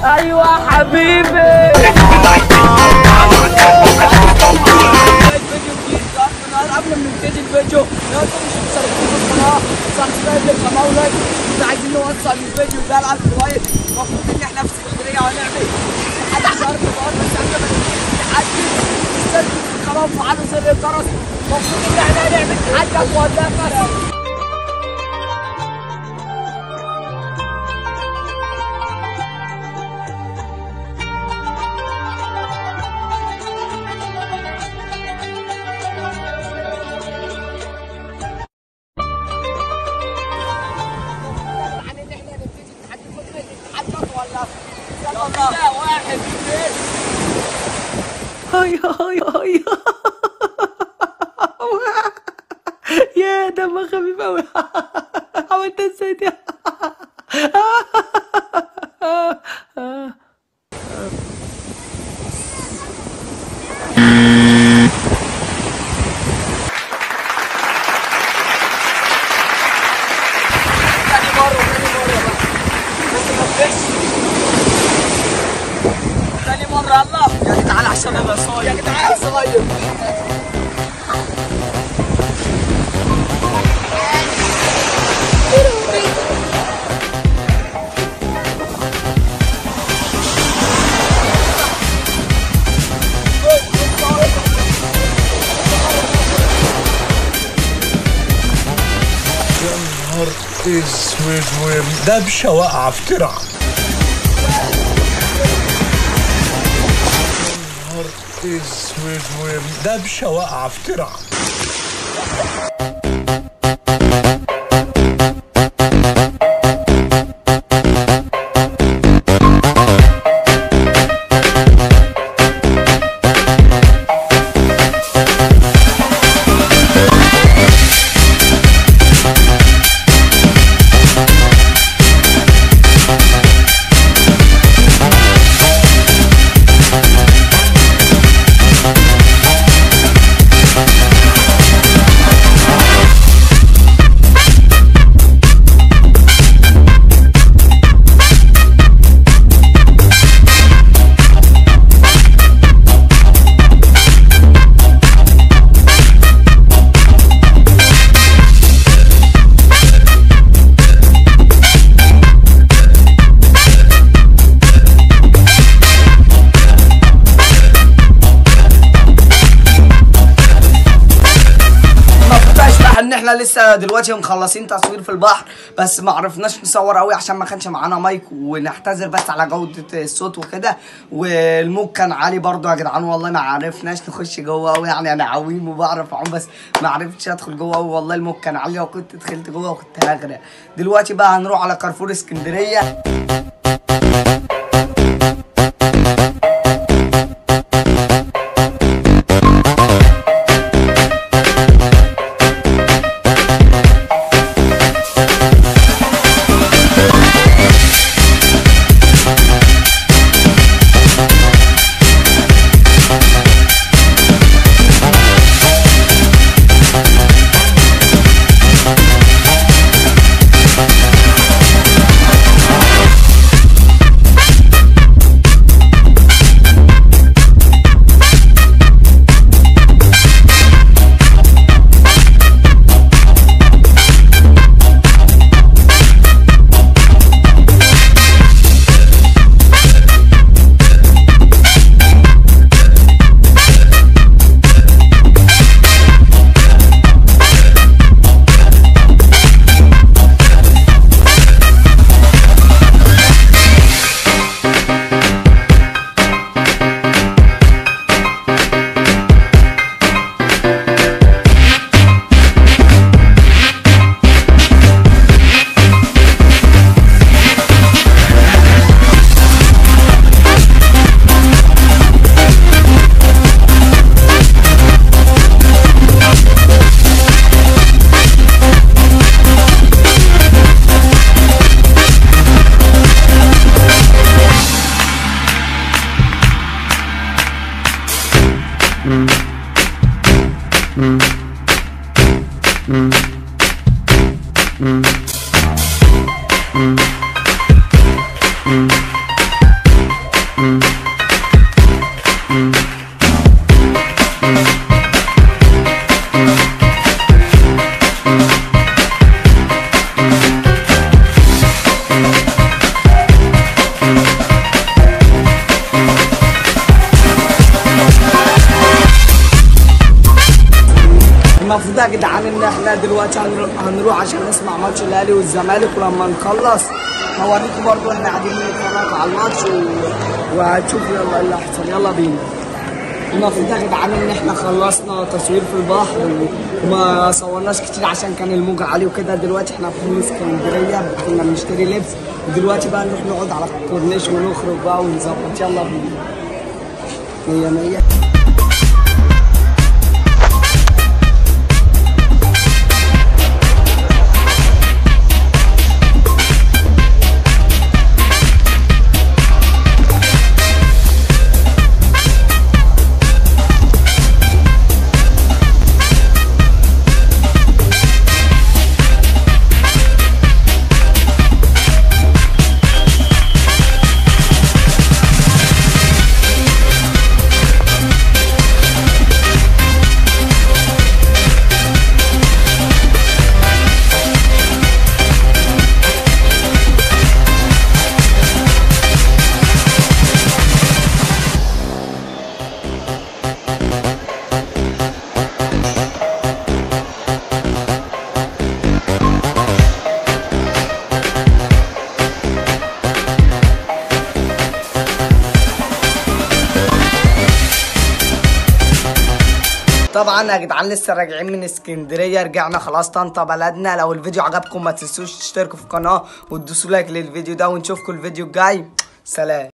ايوه حبيبي قبل ما نبتدي الفيديو لو انتم مش مشتركين في القناه سبسكرايب للقناه ولايك اذا عايزين نوصل الفيديو ده ل 1000 لايك المفروض ان احنا في اسكندريه هنعمل حد شهر كبار بس قبل ما نبتدي التحدي اشتركوا في القناه وفعلوا زر الجرس المفروض ان احنا هنعمل تحدي اقوى نفس يعني ان احنا نبتدي التحدي كل التحدي ولا يلا بينا واحد اثنين هاي هاي هاي يا دم خفيف قوي عملت ازاي دي تاني مرة تاني مرة بقى بس ما تفكش تاني مرة يلا يا جدعان عشان انا صايم يا جدعان انا صايم نهار اسود ودبشه واقعه في ترعه نهار اسود ودبشه واقعه في ترعه المفروض اشرح ان احنا لسه دلوقتي مخلصين تصوير في البحر بس ما عرفناش نصور قوي عشان ما كانش معانا مايك ونعتذر بس على جودة الصوت وكده والموج كان عالي برضو يا جدعان والله ما عرفناش نخش جوه قوي يعني انا عويم وبعرف اعوم بس ما عرفتش ادخل جوه قوي والله الموج كان عالي وكنت دخلت جوه وكنت هغرق دلوقتي بقى هنروح على كارفور اسكندريه المفروض يا جدعان ان احنا دلوقتي هنرو- هنروح عشان نسمع ماتش الاهلي والزمالك ولما نخلص هوريكم برضو احنا قاعدين نتفرج على الماتش و... وهتشوفوا يلا اللي هيحصل يلا بينا المفروض يا جدعان ان احنا خلصنا تصوير في البحر وما صورناش كتير عشان كان الموج عالي وكده دلوقتي احنا في اسكندريه كنا بنشتري لبس ودلوقتي بقى نروح نقعد على الكورنيش ونخرج بقى ونظبط يلا بينا مية مية طبعا يا جدعان لسه راجعين من اسكندريه رجعنا خلاص طنطا بلدنا لو الفيديو عجبكم ما تنسوش تشتركوا في القناه وتدوسوا لايك للفيديو ده ونشوفكم الفيديو الجاي سلام